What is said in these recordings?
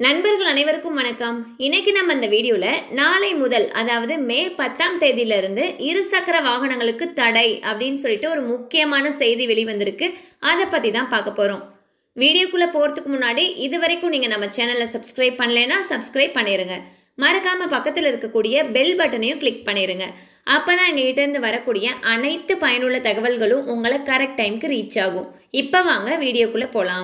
நண்பர்கள் அனைவருக்கும் வணக்கம் இன்னைக்கு நம்ம இந்த வீடியோவில் நாளை முதல் அதாவது மே பத்தாம் தேதியிலிருந்து இருசக்கர வாகனங்களுக்கு தடை அப்படின்னு சொல்லிட்டு ஒரு முக்கியமான செய்தி வெளிவந்திருக்கு அதை பற்றி தான் பார்க்க போகிறோம் வீடியோக்குள்ளே போகிறதுக்கு முன்னாடி இது வரைக்கும் நீங்கள் நம்ம சேனலை சப்ஸ்கிரைப் பண்ணலைன்னா சப்ஸ்கிரைப் பண்ணிடுங்க மறக்காமல் பக்கத்தில் இருக்கக்கூடிய பெல் பட்டனையும் கிளிக் பண்ணிடுங்க அப்போ தான் எங்ககிட்டேருந்து வரக்கூடிய அனைத்து பயனுள்ள தகவல்களும் உங்களை கரெக்ட் டைம்க்கு ரீச் ஆகும் இப்போ வாங்க வீடியோக்குள்ளே போகலாம்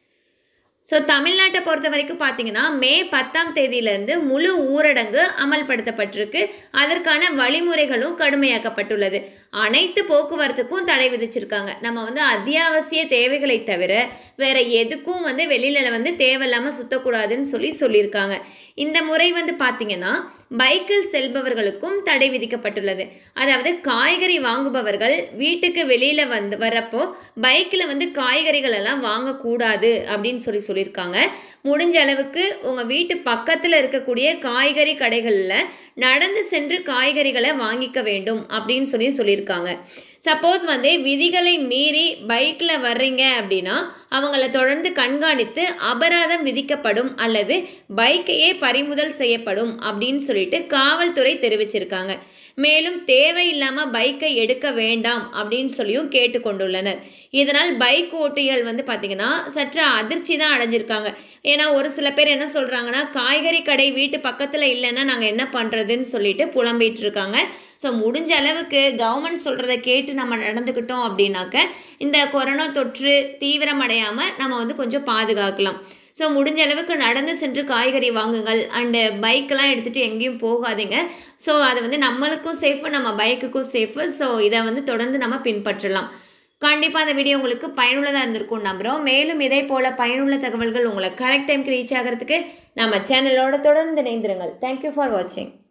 ஸோ தமிழ்நாட்டை பொறுத்த வரைக்கும் பார்த்தீங்கன்னா மே பத்தாம் தேதியிலேருந்து முழு ஊரடங்கு அமல்படுத்தப்பட்டிருக்கு அதற்கான வழிமுறைகளும் கடுமையாக்கப்பட்டுள்ளது அனைத்து போக்குவரத்துக்கும் தடை விதிச்சிருக்காங்க நம்ம வந்து அத்தியாவசிய தேவைகளை தவிர வேற எதுக்கும் வந்து வெளியில் வந்து தேவையில்லாமல் சுத்தக்கூடாதுன்னு சொல்லி சொல்லியிருக்காங்க இந்த முறை வந்து பார்த்தீங்கன்னா பைக்கில் செல்பவர்களுக்கும் தடை விதிக்கப்பட்டுள்ளது அதாவது காய்கறி வாங்குபவர்கள் வீட்டுக்கு வெளியில் வந்து வரப்போ பைக்கில் வந்து காய்கறிகள் எல்லாம் வாங்கக்கூடாது அப்படின்னு சொல்லி சொல்லியிருக்காங்க முடிஞ்ச அளவுக்கு உங்கள் வீட்டு பக்கத்தில் இருக்கக்கூடிய காய்கறி கடைகளில் நடந்து சென்று காய்கறிகளை வாங்கிக்க வேண்டும் அப்படின்னு சொல்லி சொல்லியிருக்காங்க சப்போஸ் வந்து விதிகளை மீறி பைக்கில் வர்றீங்க அப்படின்னா அவங்கள தொடர்ந்து கண்காணித்து அபராதம் விதிக்கப்படும் அல்லது பைக்கையே பறிமுதல் செய்யப்படும் அப்படின்னு சொல்லிட்டு காவல்துறை தெரிவிச்சிருக்காங்க மேலும் தேவையில்லாமல் பைக்கை எடுக்க வேண்டாம் அப்படின்னு சொல்லியும் கேட்டுக்கொண்டுள்ளனர் இதனால் பைக் ஓட்டிகள் வந்து பார்த்திங்கன்னா சற்று அதிர்ச்சி தான் அடைஞ்சிருக்காங்க ஏன்னா ஒரு சில பேர் என்ன சொல்கிறாங்கன்னா காய்கறி கடை வீட்டு பக்கத்தில் இல்லைன்னா நாங்கள் என்ன பண்ணுறதுன்னு சொல்லிட்டு புலம்பிட்டு இருக்காங்க ஸோ முடிஞ்ச அளவுக்கு கவர்மெண்ட் சொல்கிறத கேட்டு நம்ம நடந்துக்கிட்டோம் அப்படின்னாக்க இந்த கொரோனா தொற்று தீவிரமடையாமல் நம்ம வந்து கொஞ்சம் பாதுகாக்கலாம் ஸோ முடிஞ்ச அளவுக்கு நடந்து சென்று காய்கறி வாங்குங்கள் அண்டு பைக்கெலாம் எடுத்துகிட்டு எங்கேயும் போகாதீங்க ஸோ அது வந்து நம்மளுக்கும் சேஃபு நம்ம பைக்குக்கும் சேஃபு ஸோ இதை வந்து தொடர்ந்து நம்ம பின்பற்றலாம் கண்டிப்பாக அந்த வீடியோ உங்களுக்கு பயனுள்ளதாக இருந்திருக்கும் நம்புகிறோம் மேலும் இதே போல் பயனுள்ள தகவல்கள் உங்களை கரெக்ட் டைம்க்கு ரீச் ஆகிறதுக்கு நம்ம சேனலோட தொடர்ந்து இணைந்திருங்கள் தேங்க்யூ ஃபார் வாட்சிங்